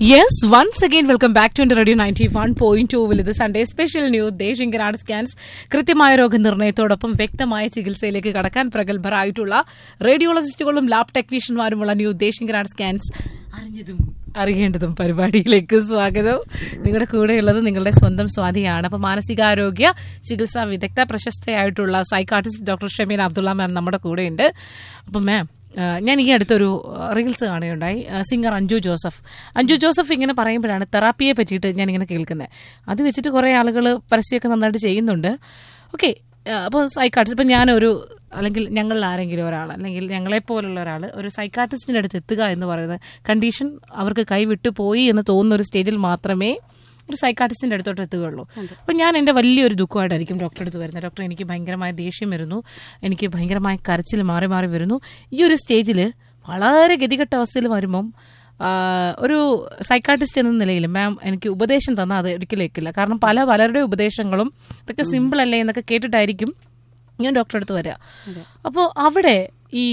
Yes once again welcome back to radio ninety one point ടൂവിൽ ഇത് Sunday special new Desinganad scans കൃത്യമായ രോഗനിർണയത്തോടൊപ്പം വ്യക്തമായ ചികിത്സയിലേക്ക് കടക്കാൻ പ്രഗത്ഭരായിട്ടുള്ള റേഡിയോളജിസ്റ്റുകളും ലാബ് ടെക്നീഷ്യന്മാരുമുള്ള ന്യൂ ദേശിങ്കനാട് സ്കാൻസ് അറിഞ്ഞതും അറിയേണ്ടതും പരിപാടിയിലേക്ക് സ്വാഗതം നിങ്ങളുടെ കൂടെയുള്ളത് നിങ്ങളുടെ സ്വന്തം സ്വാതിയാണ് അപ്പൊ മാനസികാരോഗ്യ ചികിത്സാ വിദഗ്ധ പ്രശസ്തയായിട്ടുള്ള psychiatrist doctor Shameen Abdulla ma'am നമ്മുടെ കൂടെയുണ്ട് അപ്പം മാം ആ, ഞാൻ ഈ അടുത്തൊരു റീൽസ് കാണുകയുണ്ടായി ആ, സിംഗർ അഞ്ജു ജോസഫ് അഞ്ജു ജോസഫ് ഇങ്ങനെ പറയുമ്പോഴാണ് തെറാപ്പിയെ പറ്റിയിട്ട് ഞാൻ ഇങ്ങനെ കേൾക്കുന്നത് അത് വെച്ചിട്ട് കുറേ ആളുകൾ പരസ്യമൊക്കെ നന്നായിട്ട് ചെയ്യുന്നുണ്ട് ഓക്കെ അപ്പോൾ സൈക്കാട്രിസ്റ്റ് ഇപ്പം ഞാനൊരു അല്ലെങ്കിൽ ഞങ്ങളിൽ ആരെങ്കിലും ഒരാൾ അല്ലെങ്കിൽ ഞങ്ങളെപ്പോലുള്ള ഒരാൾ ഒരു സൈക്കാട്രിസ്റ്റിൻ്റെ അടുത്ത് എത്തുക എന്ന് പറയുന്നത് കണ്ടീഷൻ അവർക്ക് കൈവിട്ടു പോയി എന്ന് തോന്നുന്ന ഒരു സ്റ്റേജിൽ മാത്രമേ ഒരു സൈക്കാട്രിസ്റ്റിന്റെ അടുത്തോട്ട് എത്തുകയുള്ളൂ അപ്പം ഞാൻ എൻ്റെ വലിയൊരു ദുഃഖമായിട്ടായിരിക്കും ഡോക്ടറെ അടുത്ത് വരുന്നത് ഡോക്ടർ എനിക്ക് ഭയങ്കരമായ ദേഷ്യം വരുന്നു എനിക്ക് ഭയങ്കരമായ കരച്ചിൽ മാറി മാറി വരുന്നു ഈ ഒരു സ്റ്റേജിൽ വളരെ ഗതികെട്ട അവസ്ഥയിൽ വരുമ്പം ആ, ഒരു സൈക്കാട്രിസ്റ്റ് എന്ന നിലയിൽ മാം എനിക്ക് ഉപദേശം തന്നാൽ അത് ഒരിക്കലും ഏക്കില്ല കാരണം പല പലരുടെ ഉപദേശങ്ങളും ഇതൊക്കെ സിമ്പിൾ അല്ലേ എന്നൊക്കെ കേട്ടിട്ടായിരിക്കും ഞാൻ ഡോക്ടറെ അടുത്ത് വരിക അപ്പോൾ അവിടെ ഈ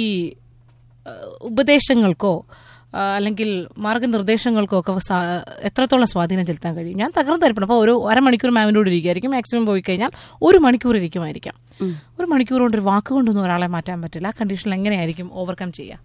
ആ, ഉപദേശങ്ങൾക്കോ ആ, അല്ലെങ്കിൽ മാർഗനിർദ്ദേശങ്ങൾക്കോ ഒക്കെ സാ- എത്രത്തോളം സ്വാധീനം ചെലുത്താൻ കഴിയും ഞാൻ തകർന്നു തരപ്പെടും അപ്പോൾ ഒരു അരമണിക്കൂർ മാമിൻ്റെ കൂടെ ഇരിക്കുമായിരിക്കും മാക്സിമം പോയി കഴിഞ്ഞാൽ ഒരു മണിക്കൂർ ഇരിക്കുമായിരിക്കാം ഒരു മണിക്കൂർ കൊണ്ട് ഒരു വാക്ക് കൊണ്ടൊന്നും ഒരാളെ മാറ്റാൻ പറ്റില്ല ആ കണ്ടീഷനിൽ എങ്ങനെയായിരിക്കും ഓവർകം ചെയ്യുക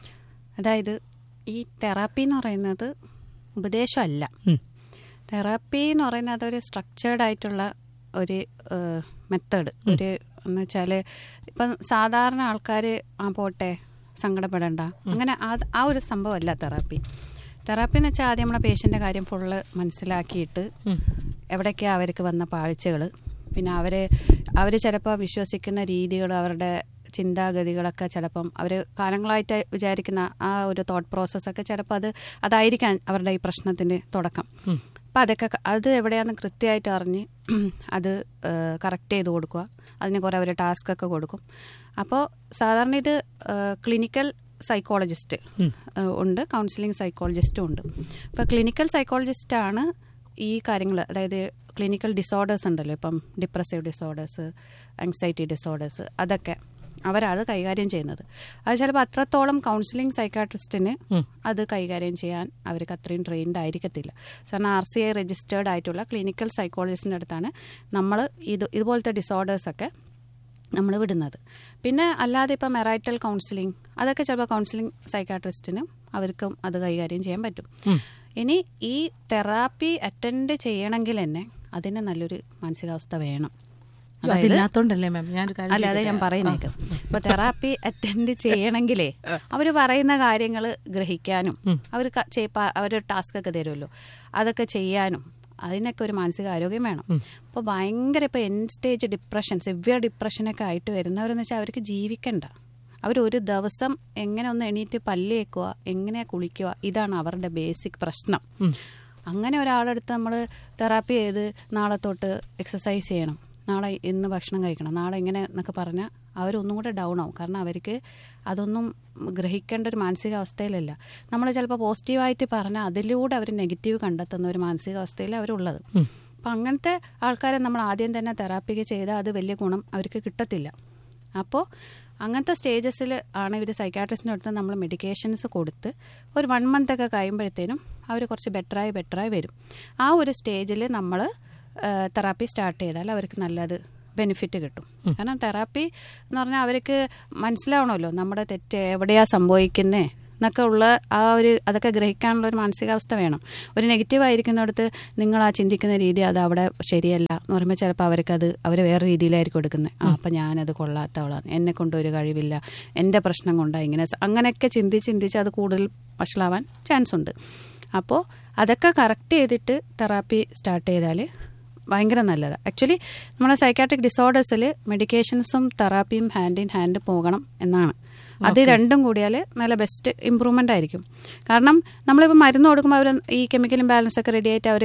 അതായത് ഈ തെറാപ്പി എന്ന് പറയുന്നത് ഉപദേശമല്ല ഉം. തെറാപ്പി എന്ന് പറയുന്നത് അതൊരു സ്ട്രക്ചേർഡ് ആയിട്ടുള്ള ഒരു മെത്തേഡ് ഒരു എന്ന് വെച്ചാൽ ഇപ്പം സാധാരണ ആൾക്കാർ ആ പോട്ടെ സങ്കടപ്പെടണ്ട അങ്ങനെ അത് ആ ഒരു സംഭവമല്ല തെറാപ്പി തെറാപ്പി എന്ന് വെച്ചാൽ ആദ്യം നമ്മളെ പേഷ്യൻ്റെ കാര്യം ഫുള്ള് മനസ്സിലാക്കിയിട്ട് എവിടേക്കാണ് അവർക്ക് വന്ന പാഴ്ചകൾ പിന്നെ അവർ അവർ ചിലപ്പോൾ വിശ്വസിക്കുന്ന രീതികൾ അവരുടെ ചിന്താഗതികളൊക്കെ ചിലപ്പം അവർ കാലങ്ങളായിട്ട് വിചാരിക്കുന്ന ആ ഒരു തോട്ട് പ്രോസസ്സൊക്കെ ചിലപ്പോൾ അത് അതായിരിക്കാം അവരുടെ ഈ പ്രശ്നത്തിൻ്റെ തുടക്കം അപ്പം അതൊക്കെ ക- അത് എവിടെയാണെന്ന് കൃത്യമായിട്ട് അറിഞ്ഞ് അത് കറക്റ്റ് ചെയ്ത് കൊടുക്കുക അതിന് കുറേ അവർ ടാസ്ക് ഒക്കെ കൊടുക്കും അപ്പോൾ സാധാരണ ഇത് ക്ലിനിക്കൽ സൈക്കോളജിസ്റ്റ് ഉണ്ട് കൗൺസിലിംഗ് സൈക്കോളജിസ്റ്റും ഉണ്ട് അപ്പോൾ ക്ലിനിക്കൽ സൈക്കോളജിസ്റ്റാണ് ഈ കാര്യങ്ങൾ അതായത് ക്ലിനിക്കൽ ഡിസോർഡേഴ്സ് ഉണ്ടല്ലോ ഇപ്പം ഡിപ്രസീവ് ഡിസോർഡേഴ്സ് ആങ്സൈറ്റി ഡിസോർഡേഴ്സ് അതൊക്കെ അവരാണ് കൈകാര്യം ചെയ്യുന്നത് അത് ചിലപ്പോൾ അത്രത്തോളം കൗൺസിലിംഗ് സൈക്കാട്രിസ്റ്റിന് അത് കൈകാര്യം ചെയ്യാൻ അവർക്ക് അത്രയും ട്രെയിൻഡ് ആയിരിക്കത്തില്ല കാരണം ആർ സി ഐ രജിസ്റ്റേർഡ് ആയിട്ടുള്ള ക്ലിനിക്കൽ സൈക്കോളജിസ്റ്റിൻ്റെ അടുത്താണ് നമ്മൾ ഇത് ഇതുപോലത്തെ ഡിസോർഡേഴ്സൊക്കെ നമ്മൾ വിടുന്നത് പിന്നെ അല്ലാതെ ഇപ്പം മെറൈറ്റൽ കൗൺസിലിംഗ് അതൊക്കെ ചിലപ്പോൾ കൗൺസിലിംഗ് സൈക്കാട്രിസ്റ്റിനും അവർക്കും അത് കൈകാര്യം ചെയ്യാൻ പറ്റും ഇനി ഈ തെറാപ്പി അറ്റൻഡ് ചെയ്യണമെങ്കിൽ തന്നെ അതിന് നല്ലൊരു മാനസികാവസ്ഥ വേണം അതായത് അതില്ലാത്തോണ്ടല്ലേ മാം ഞാനൊരു കാര്യം അല്ല അതെ ഞാൻ പറയുന്നേക്കും ഇപ്പൊ തെറാപ്പി അറ്റൻഡ് ചെയ്യണമെങ്കിലേ അവര് പറയുന്ന കാര്യങ്ങൾ ഗ്രഹിക്കാനും അവർ അവർ ടാസ്ക് ഒക്കെ തരുമല്ലോ അതൊക്കെ ചെയ്യാനും അതിനൊക്കെ ഒരു മാനസിക ആരോഗ്യം വേണം അപ്പോൾ ഭയങ്കര ഇപ്പോൾ എൻ സ്റ്റേജ് ഡിപ്രഷൻ സിവിയർ ഡിപ്രഷനൊക്കെ ആയിട്ട് വരുന്നവരെന്ന് വെച്ചാൽ അവർക്ക് ജീവിക്കണ്ട അവർ ഒരു ദിവസം എങ്ങനെ ഒന്ന് എണീറ്റ് പല്ല് തേക്കുക എങ്ങനെ കുളിക്കുക ഇതാണ് അവരുടെ ബേസിക് പ്രശ്നം അങ്ങനെ ഒരാളെടുത്ത് നമ്മൾ തെറാപ്പി ചെയ്ത് നാളെ തൊട്ട് എക്സസൈസ് ചെയ്യണം നാളെ ഇന്ന് ഭക്ഷണം കഴിക്കണം നാളെ ഇങ്ങനെ എന്നൊക്കെ പറഞ്ഞാൽ അവരൊന്നും കൂടെ ഡൗൺ ആവും കാരണം അവർക്ക് അതൊന്നും ഗ്രഹിക്കേണ്ട ഒരു മാനസികാവസ്ഥയിലല്ല നമ്മൾ ചിലപ്പോൾ പോസിറ്റീവായിട്ട് പറഞ്ഞാൽ അതിലൂടെ അവർ നെഗറ്റീവ് കണ്ടെത്തുന്ന ഒരു മാനസികാവസ്ഥയിൽ അവരുള്ളത് അപ്പം അങ്ങനത്തെ ആൾക്കാരെ നമ്മൾ ആദ്യം തന്നെ തെറാപ്പിക്ക് ചെയ്താൽ അത് വലിയ ഗുണം അവർക്ക് കിട്ടത്തില്ല അപ്പോൾ അങ്ങനത്തെ സ്റ്റേജസിൽ ആണ് ഇവർ സൈക്കാട്രിസ്റ്റിൻ്റെ അടുത്ത് നമ്മൾ മെഡിക്കേഷൻസ് കൊടുത്ത് ഒരു വൺ മന്ത് ഒക്കെ കഴിയുമ്പോഴത്തേനും അവർ കുറച്ച് ബെറ്ററായി ബെറ്ററായി വരും ആ ഒരു സ്റ്റേജിൽ നമ്മൾ തെറാപ്പി സ്റ്റാർട്ട് ചെയ്താൽ അവർക്ക് നല്ലത് ബെനിഫിറ്റ് കിട്ടും കാരണം തെറാപ്പി എന്ന് പറഞ്ഞാൽ അവർക്ക് മനസ്സിലാവണമല്ലോ നമ്മുടെ തെറ്റ് എവിടെയാ സംഭവിക്കുന്നേ എന്നൊക്കെ ഉള്ള ആ ഒരു അതൊക്കെ ഗ്രഹിക്കാനുള്ള ഒരു മാനസികാവസ്ഥ വേണം ഒരു നെഗറ്റീവ് ആയിരിക്കുന്നിടത്ത് നിങ്ങൾ ആ ചിന്തിക്കുന്ന രീതി അത് അവിടെ ശരിയല്ല എന്ന് പറയുമ്പോൾ ചിലപ്പോൾ അവർക്കത് അവർ വേറെ രീതിയിലായിരിക്കും എടുക്കുന്നത് ആ അപ്പം ഞാനത് കൊള്ളാത്തവളാണ് എന്നെ കൊണ്ട് ഒരു കഴിവില്ല എൻ്റെ പ്രശ്നം കൊണ്ടാണ് ഇങ്ങനെ സ- അങ്ങനെയൊക്കെ ചിന്തിച്ച് ചിന്തിച്ച് അത് കൂടുതൽ വഷളാവാൻ ചാൻസ് ഉണ്ട് അപ്പോൾ അതൊക്കെ കറക്റ്റ് ചെയ്തിട്ട് തെറാപ്പി സ്റ്റാർട്ട് ചെയ്താൽ ഭയങ്കര നല്ലതാണ് ആക്ച്വലി നമ്മുടെ സൈക്കാട്രിക് ഡിസോർഡേഴ്സിൽ മെഡിക്കേഷൻസും തെറാപ്പിയും ഹാൻഡ് ഇൻ ഹാൻഡ് പോകണം എന്നാണ് അത് രണ്ടും കൂടിയാൽ നല്ല ബെസ്റ്റ് ഇമ്പ്രൂവ്മെൻ്റ് ആയിരിക്കും കാരണം നമ്മളിപ്പോൾ മരുന്ന് കൊടുക്കുമ്പോൾ അവർ ഈ കെമിക്കൽ ഇംബാലൻസ് ഒക്കെ റെഡി ആയിട്ട് അവർ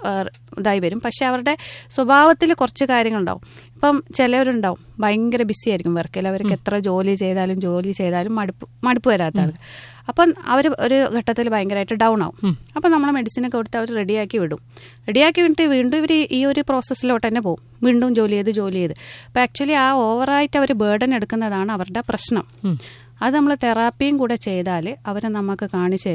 ഇതായി വരും പക്ഷേ അവരുടെ സ്വഭാവത്തിൽ കുറച്ച് കാര്യങ്ങളുണ്ടാവും ഇപ്പം ചിലവരുണ്ടാവും ഭയങ്കര ബിസി ആയിരിക്കും വർക്കിൽ അവർക്ക് എത്ര ജോലി ചെയ്താലും ജോലി ചെയ്താലും മടുപ്പ് മടുപ്പ് വരാത്ത ആൾക്ക് അപ്പം അവർ ഒരു ഘട്ടത്തിൽ ഭയങ്കരമായിട്ട് ഡൗൺ ആവും അപ്പം നമ്മൾ മെഡിസിനൊക്കെ കൊടുത്ത് അവർ റെഡിയാക്കി വിടും റെഡിയാക്കി വിട്ട് വീണ്ടും ഇവർ ഈ ഒരു പ്രോസസ്സിലോട്ട് തന്നെ പോകും വീണ്ടും ജോലി ചെയ്ത് ജോലി ചെയ്ത് അപ്പം ആക്ച്വലി ആ ഓവറായിട്ട് അവർ ബേർഡൻ എടുക്കുന്നതാണ് അവരുടെ പ്രശ്നം അത് നമ്മൾ തെറാപ്പിയും കൂടെ ചെയ്താൽ അവർ നമുക്ക് കാണിച്ചു തരും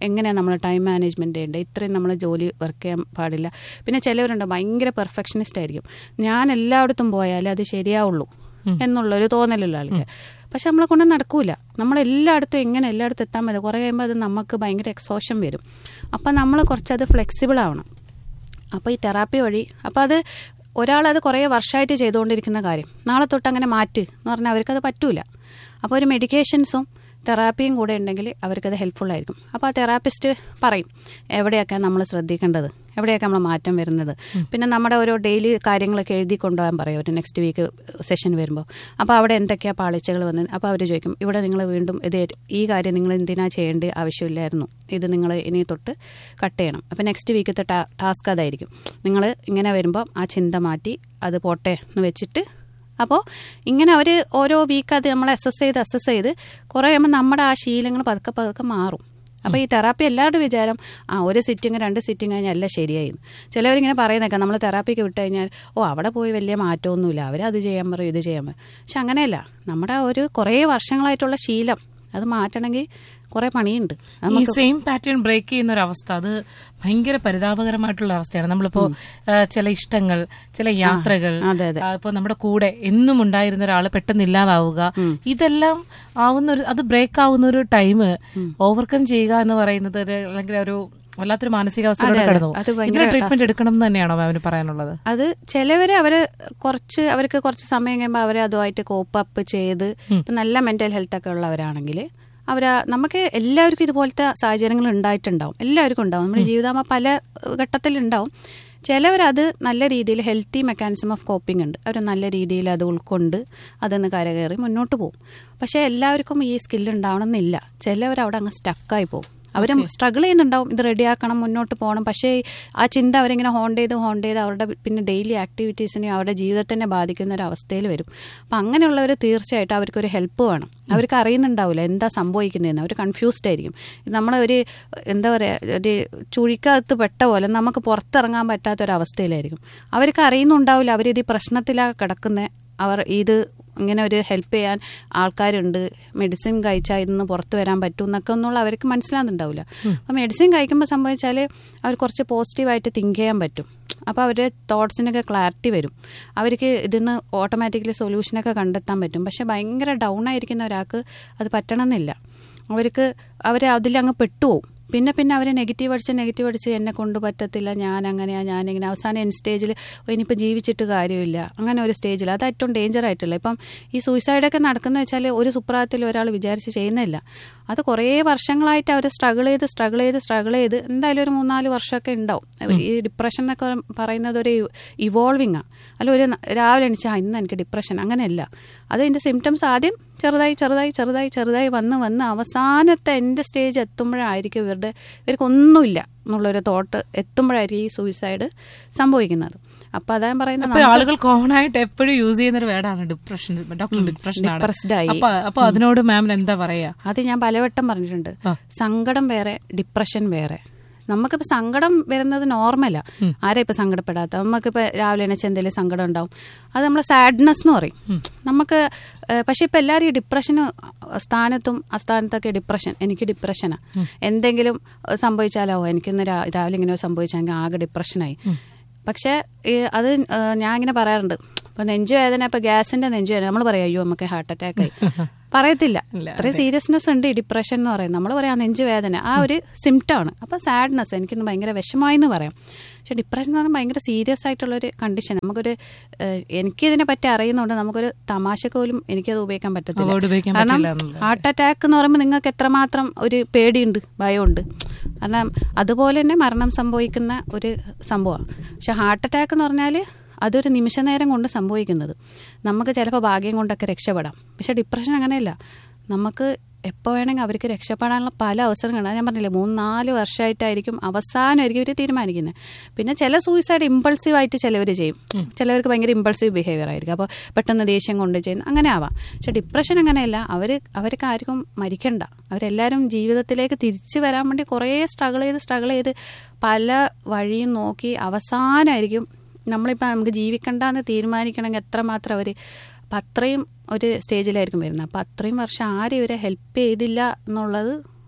എങ്ങനെയാണ് നമ്മൾ ടൈം മാനേജ്മെന്റ് ചെയ്യേണ്ടത് ഇത്രയും നമ്മൾ ജോലി വർക്ക് ചെയ്യാൻ പാടില്ല പിന്നെ ചിലവരുണ്ട് ഭയങ്കര പെർഫെക്ഷനിസ്റ്റ് ആയിരിക്കും ഞാൻ എല്ലായിടത്തും പോയാലേ അത് ശരിയാവുള്ളൂ എന്നുള്ളൊരു തോന്നലുള്ള ആൾക്ക് പക്ഷെ നമ്മളെ കൊണ്ട് നടക്കൂല നമ്മൾ എല്ലായിടത്തും എങ്ങനെ എല്ലായിടത്തും എത്താൻ പറ്റും കുറേ കഴിയുമ്പോൾ അത് നമുക്ക് ഭയങ്കര എക്സോഷൻ വരും അപ്പം നമ്മൾ കുറച്ചത് ഫ്ലെക്സിബിൾ ആവണം അപ്പോൾ ഈ തെറാപ്പി വഴി അപ്പോൾ അത് ഒരാളത് കുറേ വർഷമായിട്ട് ചെയ്തുകൊണ്ടിരിക്കുന്ന കാര്യം നാളെ തൊട്ട് അങ്ങനെ മാറ്റ് എന്ന് പറഞ്ഞാൽ അവർക്കത് പറ്റൂല അപ്പോൾ ഒരു മെഡിക്കേഷൻസും തെറാപ്പിയും കൂടെ ഉണ്ടെങ്കിൽ അവർക്കത് ഹെൽപ്ഫുൾ ആയിരിക്കും അപ്പോൾ ആ തെറാപ്പിസ്റ്റ് പറയും എവിടെയൊക്കെ നമ്മൾ ശ്രദ്ധിക്കേണ്ടത് എവിടെയൊക്കെ നമ്മൾ മാറ്റം വരുന്നത് പിന്നെ നമ്മുടെ ഓരോ ഡെയിലി കാര്യങ്ങളൊക്കെ എഴുതി കൊണ്ടുപോകാൻ പറയും ഒരു നെക്സ്റ്റ് വീക്ക് സെഷൻ വരുമ്പോൾ അപ്പോൾ അവിടെ എന്തൊക്കെയാണ് പാളിച്ചകൾ വന്നത് അപ്പോൾ അവർ ചോദിക്കും ഇവിടെ നിങ്ങൾ വീണ്ടും ഇത് ഈ കാര്യം നിങ്ങൾ എന്തിനാ ചെയ്യേണ്ട ആവശ്യമില്ലായിരുന്നു ഇത് നിങ്ങൾ ഇനി തൊട്ട് കട്ട് ചെയ്യണം അപ്പോൾ നെക്സ്റ്റ് വീക്കത്തെ ടാസ്ക് അതായിരിക്കും നിങ്ങൾ ഇങ്ങനെ വരുമ്പോൾ ആ ചിന്ത മാറ്റി അത് പോട്ടെ എന്ന് വെച്ചിട്ട് അപ്പോൾ ഇങ്ങനെ അവർ ഓരോ വീക്ക് അത് നമ്മൾ അസസ് ചെയ്ത് അസസ് ചെയ്ത് കുറേ കഴിയുമ്പോൾ നമ്മുടെ ആ ശീലങ്ങൾ പതുക്കെ പതുക്കെ മാറും അപ്പോൾ ഈ തെറാപ്പി എല്ലാവരുടെ വിചാരം ആ ഒരു സിറ്റിങ് രണ്ട് സിറ്റിങ് കഴിഞ്ഞാൽ എല്ലാം ശരിയായി ചിലവരിങ്ങനെ പറയുന്നേക്കാം നമ്മൾ തെറാപ്പിക്ക് വിട്ട് കഴിഞ്ഞാൽ ഓ അവിടെ പോയി വലിയ മാറ്റമൊന്നുമില്ല അവർ അത് ചെയ്യാൻ പറയും ഇത് ചെയ്യാൻ പറയും പക്ഷെ അങ്ങനെയല്ല നമ്മുടെ ആ ഒരു കുറേ വർഷങ്ങളായിട്ടുള്ള ശീലം അത് മാറ്റണമെങ്കിൽ കുറെ പണിയുണ്ട് ഈ സെയിം പാറ്റേൺ ബ്രേക്ക് ചെയ്യുന്ന ഒരു അവസ്ഥ അത് ഭയങ്കര പരിതാപകരമായിട്ടുള്ള അവസ്ഥയാണ് നമ്മളിപ്പോ ആ, ചില ഇഷ്ടങ്ങൾ ചില യാത്രകൾ അതെ അതെ ആ, ഇപ്പൊ നമ്മുടെ കൂടെ എന്നും ഉണ്ടായിരുന്ന ഒരാൾ പെട്ടെന്ന് ഇല്ലാതാവുക ഇതെല്ലാം ആവുന്ന ഒരു അത് ബ്രേക്ക് ആവുന്ന ഒരു ടൈം ഓവർകം ചെയ്യുക എന്ന് പറയുന്നത് ഒരു അല്ലെങ്കിൽ ഒരു വല്ലാത്തൊരു മാനസികാവസ്ഥയിലൂടെ അതെ, അതെ. കടന്നു അത് പോകും. ഭയങ്കര ഇതിന് ട്രീറ്റ്മെന്റ് എടുക്കണം എന്ന് തന്നെയാണോ മാമിന് പറയാനുള്ളത് അത് ചിലവര് അവര് കുറച്ച് അവർക്ക് കുറച്ച് സമയം കഴിയുമ്പോൾ അവർ അതുമായിട്ട് കോപ്പ് അപ്പ് ചെയ്ത് ഇപ്പൊ നല്ല മെന്റൽ ഹെൽത്ത് ഒക്കെ ഉള്ളവരാണെങ്കിൽ അവർ നമുക്ക് എല്ലാവർക്കും ഇതുപോലത്തെ സാഹചര്യങ്ങൾ ഉണ്ടായിട്ടുണ്ടാവും എല്ലാവർക്കും ഉണ്ടാവും നമ്മുടെ ജീവിതം പല ഘട്ടത്തിലുണ്ടാവും ചിലവരത് നല്ല രീതിയിൽ ഹെൽത്തി മെക്കാനിസം ഓഫ് കോപ്പിംഗ് ഉണ്ട് അവർ നല്ല രീതിയിൽ അത് ഉൾക്കൊണ്ട് അതൊന്ന് കരകയറി മുന്നോട്ട് പോകും പക്ഷേ എല്ലാവർക്കും ഈ സ്കില്ല് ഉണ്ടാവണമെന്നില്ല ചിലവർ അവിടെ അങ്ങ് സ്റ്റക്കായി പോകും അവർ സ്ട്രഗിൾ ചെയ്യുന്നുണ്ടാവും ഇത് റെഡിയാക്കണം മുന്നോട്ട് പോകണം പക്ഷേ ആ ചിന്ത അവരിങ്ങനെ ഹോണ്ട് ചെയ്ത് ഹോണ്ട് ചെയ്ത് അവരുടെ പിന്നെ ഡെയിലി ആക്ടിവിറ്റീസിനെയും അവരുടെ ജീവിതത്തിനെ ബാധിക്കുന്ന ഒരു അവസ്ഥയിൽ വരും അപ്പം അങ്ങനെയുള്ളവർ തീർച്ചയായിട്ടും അവർക്കൊരു ഹെൽപ്പ് വേണം അവർക്ക് അറിയുന്നുണ്ടാവില്ല എന്താ സംഭവിക്കുന്നതെന്ന് അവർ കൺഫ്യൂസ്ഡ് ആയിരിക്കും നമ്മളെ ഒരു എന്താ പറയുക ഒരു ചുഴിക്കകത്ത് പെട്ട പോലെ നമുക്ക് പുറത്തിറങ്ങാൻ പറ്റാത്ത ഒരു അവസ്ഥയിലായിരിക്കും അവർക്ക് അറിയുന്നുണ്ടാവില്ല അവരിത് ഈ പ്രശ്നത്തിലാണ് കിടക്കുന്നത് അവർ ഇത് ഇങ്ങനെ ഒരു ഹെൽപ്പ് ചെയ്യാൻ ആൾക്കാരുണ്ട് മെഡിസിൻ കഴിച്ചാൽ ഇന്ന് പുറത്ത് വരാൻ പറ്റും എന്നൊക്കെ ഒന്നുള്ള അവർക്ക് മനസ്സിലാകുന്നുണ്ടാവില്ല അപ്പോൾ മെഡിസിൻ കഴിക്കുമ്പോൾ സംഭവിച്ചാൽ അവർ കുറച്ച് പോസിറ്റീവായിട്ട് തിങ്ക് ചെയ്യാൻ പറ്റും അപ്പോൾ അവരുടെ തോട്ട്സിനൊക്കെ ക്ലാരിറ്റി വരും അവർക്ക് ഇതിന്ന് ഓട്ടോമാറ്റിക്കലി സൊല്യൂഷനൊക്കെ കണ്ടെത്താൻ പറ്റും പക്ഷെ ഭയങ്കര ഡൗൺ ആയിരിക്കുന്ന ഒരാൾക്ക് അത് പറ്റണമെന്നില്ല അവർക്ക് അവർ അതിലങ്ങ് പെട്ടുപോകും പിന്നെ പിന്നെ അവർ നെഗറ്റീവ് അടിച്ച് നെഗറ്റീവ് അടിച്ച് എന്നെ കൊണ്ട് പറ്റത്തില്ല ഞാൻ അങ്ങനെയാ ഞാനിങ്ങനെ അവസാനം എൻ സ്റ്റേജിൽ ഇനിയിപ്പോൾ ജീവിച്ചിട്ട് കാര്യമില്ല അങ്ങനെ ഒരു സ്റ്റേജിൽ അത് ഏറ്റവും ഡേഞ്ചർ ആയിട്ടുള്ള ഇപ്പം ഈ സൂയിസൈഡൊക്കെ നടക്കുന്ന വെച്ചാൽ ഒരു സുപ്രാത്തിൽ ഒരാൾ വിചാരിച്ച് ചെയ്യുന്നില്ല അത് കുറേ വർഷങ്ങളായിട്ട് അവർ സ്ട്രഗിൾ ചെയ്ത് സ്ട്രഗിൾ ചെയ്ത് സ്ട്രഗിൾ ചെയ്ത് എന്തായാലും ഒരു മൂന്നാല് വർഷമൊക്കെ ഉണ്ടാവും ഈ ഡിപ്രഷൻ എന്നൊക്കെ പറയുന്നത് ഒരു ഇവോൾവിങ് ആണ് അല്ല ഒരു ന- രാവിലെ എണിച്ചാൽ "ആ, ഇന്ന് എനിക്ക് ഡിപ്രഷൻ അങ്ങനെയല്ല അതിൻ്റെ സിംറ്റംസ് ആദ്യം ചെറുതായി ചെറുതായി ചെറുതായി ചെറുതായി വന്ന് വന്ന് അവസാനത്തെ എൻ്റെ സ്റ്റേജ് എത്തുമ്പോഴായിരിക്കും ഇവരുടെ ഇവർക്കൊന്നുമില്ല എന്നുള്ളൊരു തോട്ട് എത്തുമ്പോഴായിരിക്കും ഈ സൂയിസൈഡ് സംഭവിക്കുന്നത് അപ്പോൾ അതാ ഞാൻ പറയുന്നത് അപ്പൊ ആളുകൾ കോമൺ ആയിട്ട് എപ്പോഴും യൂസ് ചെയ്യുന്ന ഒരു വേർഡാണ് ഡിപ്രഷൻ ഡോക്ടർ ഡിപ്രഷൻ ആണ് Depressed ആയി. അപ്പൊ അപ്പൊ അതിനോട് മാമിന് എന്താ പറയാ അത് ഞാൻ പലവട്ടം പറഞ്ഞിട്ടുണ്ട് ആ. സങ്കടം വേറെ ഡിപ്രഷൻ വേറെ നമുക്കിപ്പോൾ സങ്കടം വരുന്നത് നോർമലാ ആരാ ഇപ്പൊ സങ്കടപ്പെടാത്ത നമുക്കിപ്പോൾ രാവിലെ എണീച്ച് എന്തെങ്കിലും സങ്കടം ഉണ്ടാവും അത് നമ്മൾ സാഡ്നെസ് എന്ന് പറയും നമുക്ക് ഏഹ്, പക്ഷെ ഇപ്പൊ എല്ലാവരും ഈ ഡിപ്രഷന് സ്ഥാനത്തും അസ്ഥാനത്തൊക്കെ ഡിപ്രഷൻ എനിക്ക് ഡിപ്രഷനാ എന്തെങ്കിലും ഏഹ്, സംഭവിച്ചാലോ എനിക്കിന്ന് രാ- രാവിലെ ഇങ്ങനെ സംഭവിച്ചാൽ ആകെ ഡിപ്രഷനായി പക്ഷേ ഈ അത് ഏഹ്, ഞാൻ ഇങ്ങനെ പറയാറുണ്ട് ഇപ്പൊ നെഞ്ചുവേദന ഇപ്പൊ ഗ്യാസിന്റെ നെഞ്ചുവേദന നമ്മൾ പറയാം അയ്യോ നമുക്ക് ഹാർട്ട് അറ്റാക്ക് ആയി പറയത്തില്ല ഇല്ല, അത്രയും സീരിയസ്നെസ് ഉണ്ട് ഈ ഡിപ്രഷൻ എന്ന് പറയുന്നത് നമ്മൾ പറയാം നെഞ്ചുവേദന ആ ഒരു സിംറ്റം ആണ് അപ്പൊ സാഡ്നെസ് എനിക്കിന്ന് ഭയങ്കര വിഷമായി എന്ന് പറയാം പക്ഷെ ഡിപ്രഷൻ എന്ന് പറഞ്ഞാൽ ഭയങ്കര സീരിയസ് ആയിട്ടുള്ള ഒരു കണ്ടീഷൻ നമുക്കൊരു ഏഹ്, എനിക്കിതിനെ പറ്റി അറിയുന്നുണ്ട് നമുക്കൊരു തമാശക്ക് പോലും എനിക്കത് ഉപയോഗിക്കാൻ Avoid പറ്റത്തില്ല ഉപയോഗിക്കാൻ കാരണം പറ്റില്ല എന്നുള്ളത്. ഹാർട്ട് അറ്റാക്ക് എന്ന് പറയുമ്പോൾ നിങ്ങൾക്ക് എത്രമാത്രം ഒരു പേടിയുണ്ട് ഭയമുണ്ട് കാരണം അതുപോലെ തന്നെ മരണം സംഭവിക്കുന്ന ഒരു സംഭവമാണ് പക്ഷെ ഹാർട്ട് അറ്റാക്ക് എന്ന് പറഞ്ഞാൽ അതൊരു നിമിഷ നേരം കൊണ്ട് സംഭവിക്കുന്നത് നമുക്ക് ചിലപ്പോൾ ഭാഗ്യം കൊണ്ടൊക്കെ രക്ഷപ്പെടാം പക്ഷെ ഡിപ്രഷൻ അങ്ങനെയല്ല നമുക്ക് എപ്പോൾ വേണമെങ്കിൽ അവർക്ക് രക്ഷപ്പെടാനുള്ള പല അവസരങ്ങളുണ്ട് ഞാൻ പറഞ്ഞില്ലേ മൂന്ന് നാല് വർഷമായിട്ടായിരിക്കും അവസാനമായിരിക്കും ഇവർ തീരുമാനിക്കുന്നത് പിന്നെ ചില സൂയിസൈഡ് ഇമ്പൾസീവ് ആയിട്ട് ചിലവർ ചെയ്യും ചിലവർക്ക് ഭയങ്കര ഇമ്പൾസീവ് ബിഹേവിയർ ആയിരിക്കും അപ്പോൾ പെട്ടെന്ന് ദേഷ്യം കൊണ്ട് ചെയ്യുന്നു അങ്ങനെ ആവാം പക്ഷെ ഡിപ്രഷൻ അങ്ങനെയല്ല അവർ അവർക്ക് ആർക്കും മരിക്കണ്ട അവരെല്ലാവരും ജീവിതത്തിലേക്ക് തിരിച്ചു വരാൻ വേണ്ടി കുറേ സ്ട്രഗിൾ ചെയ്ത് സ്ട്രഗിൾ ചെയ്ത് പല വഴിയും നോക്കി അവസാനമായിരിക്കും നമ്മളിപ്പോൾ നമുക്ക് ജീവിക്കണ്ടെന്ന് തീരുമാനിക്കണമെങ്കിൽ എത്രമാത്രം അവർ അപ്പം അത്രയും ഒരു സ്റ്റേജിലായിരിക്കും വരുന്നത് അപ്പം അത്രയും വർഷം ആരും ഇവരെ ഹെൽപ്പ് ചെയ്തില്ല എന്നുള്ളത്